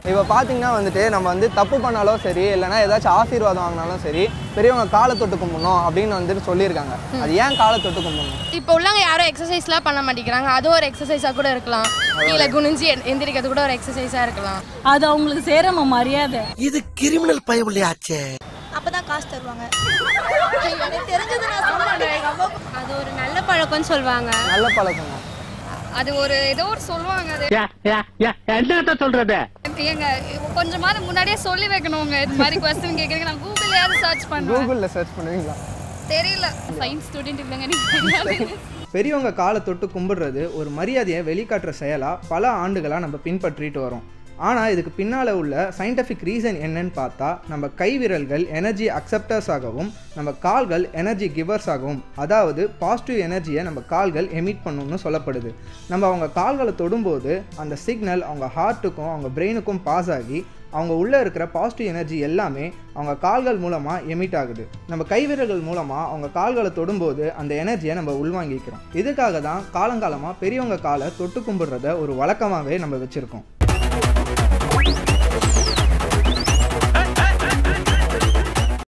இப்போ பார்த்தீங்கன்னா வந்துட்டு நம்ம வந்து தப்பு பண்ணாலும் சரி இல்லைன்னா ஏதாச்சும் ஆசீர்வாதம் வாங்கினாலும் சரி பெரியவங்க காலை தொட்டு கும்பிடணும் அப்படின்னு வந்துட்டு சொல்லியிருக்காங்க அது ஏன் காலை தொட்டு கும்பிடணும் இப்போ உள்ளவங்க யாரும் எக்ஸசைஸ்லாம் பண்ண மாட்டேங்கிறாங்க அது ஒரு எக்ஸசைஸாக கூட இருக்கலாம் கீழே குனிஞ்சு எ- எந்திரிக்கிறது கூட ஒரு எக்ஸசைஸாக இருக்கலாம் அது அவங்களுக்கு சேரம மரியாதை இது கிரிமினல் பயவில்லையாச்சே அப்பதான் காசு தருவாங்க எனக்கு தெரிஞ்சது நான் சொன்னேன் எங்க அம்மா அது ஒரு நல்ல பழக்கம்னு சொல்லுவாங்க நல்ல பழக்கம் தான் அது ஒரு ஏதோ ஒரு சொல்லுவாங்க அது என்னத்த சொல்றது ஏங்க கொஞ்சமாவது முன்னாடியே சொல்லி வைக்கணுங்க இது மாதிரி கொஸ்டின் கேட்குறீங்க நான் கூகுள்லயாவது சர்ச் பண்ணுவேன் கூகுளில் சர்ச் பண்ணுவீங்களா தெரியல சயின்ஸ் ஸ்டூடெண்ட் இல்லைங்க எனக்கு தெரியாது பெரியவங்க காலை தொட்டு கும்பிடுறது ஒரு மரியாதையை வெளிக்காட்டுற செயலாக பல ஆண்டுகளாக நம்ம பின்பற்றிட்டு வரோம் ஆனால் இதுக்கு பின்னால் உள்ள சயின்டிஃபிக் ரீசன் என்னன்னு பார்த்தா நம்ம கை விரல்கள் எனர்ஜி அக்செப்டர்ஸ் ஆகவும் நம்ம கால்கள் எனர்ஜி கிவர்ஸ் ஆகவும் அதாவது பாசிட்டிவ் எனர்ஜியை நம்ம கால்கள் எமிட் பண்ணும்னு சொல்லப்படுது நம்ம அவங்க கால்களை தொடும்போது அந்த சிக்னல் அவங்க ஹார்ட்டுக்கும் அவங்க பிரெயினுக்கும் பாஸ் ஆகி அவங்க உள்ளே இருக்கிற பாசிட்டிவ் எனர்ஜி எல்லாமே அவங்க கால்கள் மூலமாக எமிட் ஆகுது நம்ம கைவிரல்கள் மூலமாக அவங்க கால்களை தொடும்போது அந்த எனர்ஜியை நம்ம உள்வாங்கிக்கிறோம் இதுக்காக தான் காலங்காலமாக பெரியவங்க காலை தொட்டு கும்பிடுறத ஒரு வழக்கமாகவே நம்ம வச்சுருக்கோம்